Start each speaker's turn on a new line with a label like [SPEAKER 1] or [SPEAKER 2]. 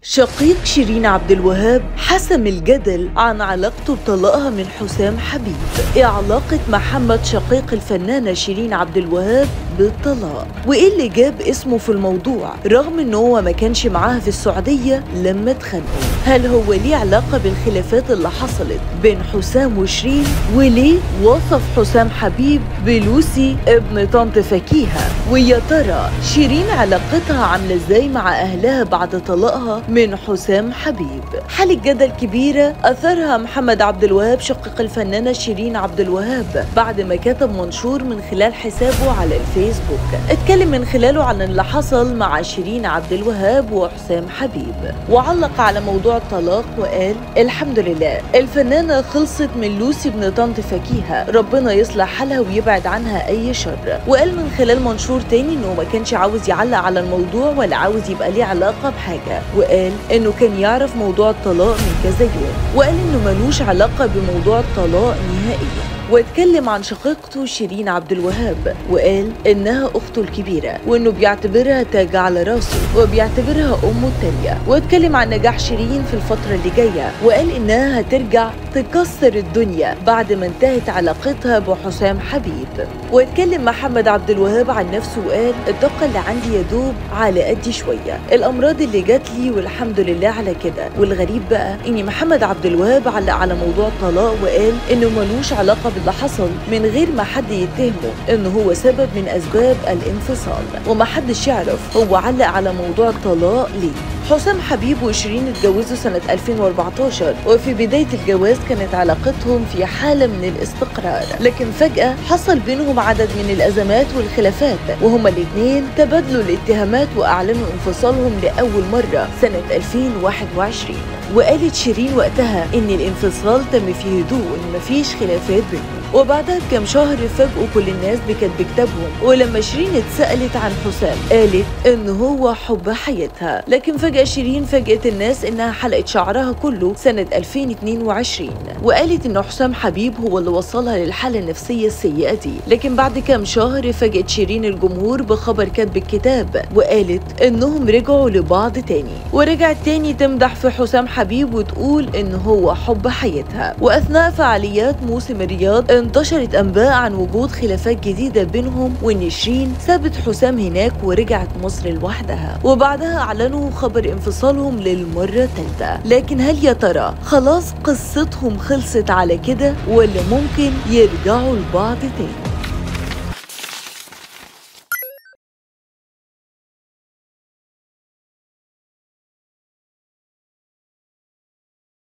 [SPEAKER 1] شقيق شيرين عبد الوهاب حسم الجدل عن علاقته بطلاقها من حسام حبيب ايه علاقة محمد شقيق الفنانة شيرين عبد الوهاب بالطلاق وايه اللي جاب اسمه في الموضوع رغم ان هو ما كانش معاها في السعودية لما اتخانقوا هل هو ليه علاقة بالخلافات اللي حصلت بين حسام وشيرين وليه وصف حسام حبيب بلوسي ابن طنط فكيهة ويا ترى شيرين علاقتها عاملة ازاي مع اهلها بعد طلاقها من حسام حبيب حالة جدل كبيرة أثرها محمد عبد الوهاب شقيق الفنانة شيرين عبد الوهاب بعد ما كتب منشور من خلال حسابه على الفيسبوك اتكلم من خلاله عن اللي حصل مع شيرين عبد الوهاب وحسام حبيب وعلق على موضوع الطلاق وقال الحمد لله الفنانة خلصت من لوسي بن طنط فكيهة ربنا يصلح حالها ويبعد عنها أي شر وقال من خلال منشور تاني إنه ما كانش عاوز يعلق على الموضوع ولا عاوز يبقى ليه علاقة بحاجة وقال انه كان يعرف موضوع الطلاق من كذا يوم وقال انه ملوش علاقة بموضوع الطلاق نهائيا واتكلم عن شقيقته شيرين عبد الوهاب وقال انها اخته الكبيره وانه بيعتبرها تاج على راسه وبيعتبرها امه التانيه واتكلم عن نجاح شيرين في الفتره اللي جايه وقال انها هترجع تكسر الدنيا بعد ما انتهت علاقتها بحسام حبيب واتكلم محمد عبد الوهاب عن نفسه وقال الطاقه اللي عندي يا دوب على قدي شويه الامراض اللي جات لي والحمد لله على كده والغريب بقى ان محمد عبد الوهاب علق على موضوع الطلاق وقال انه ملوش علاقه باللي حصل من غير ما حد يتهمه انه هو سبب من اسباب الانفصال ومحدش يعرف هو علق على موضوع الطلاق ليه حسام حبيب وشيرين اتجوزوا سنة 2014 وفي بداية الجواز كانت علاقتهم في حالة من الاستقرار لكن فجأة حصل بينهم عدد من الأزمات والخلافات وهما الاثنين تبادلوا الاتهامات وأعلنوا انفصالهم لأول مرة سنة 2021 وقالت شيرين وقتها إن الانفصال تم في هدوء مفيش خلافات بينهم وبعدها بكام شهر فاجئوا كل الناس بكتب كتابهم ولما شيرين اتسألت عن حسام قالت إن هو حب حياتها لكن فجأة شيرين فاجأت الناس إنها حلقت شعرها كله سنة 2022 وقالت إن حسام حبيب هو اللي وصلها للحالة النفسية السيئة دي لكن بعد كام شهر فاجأت شيرين الجمهور بخبر كتب الكتاب وقالت إنهم رجعوا لبعض تاني ورجعت تاني تمدح في حسام حبيب وتقول إن هو حب حياتها وأثناء فعاليات موسم الرياض انتشرت أنباء عن وجود خلافات جديدة بينهم وإن شيرين سابت حسام هناك ورجعت مصر لوحدها وبعدها أعلنوا خبر انفصالهم للمرة الثالثة لكن هل يا ترى خلاص قصتهم خلصت على كده ولا ممكن يرجعوا لبعض تاني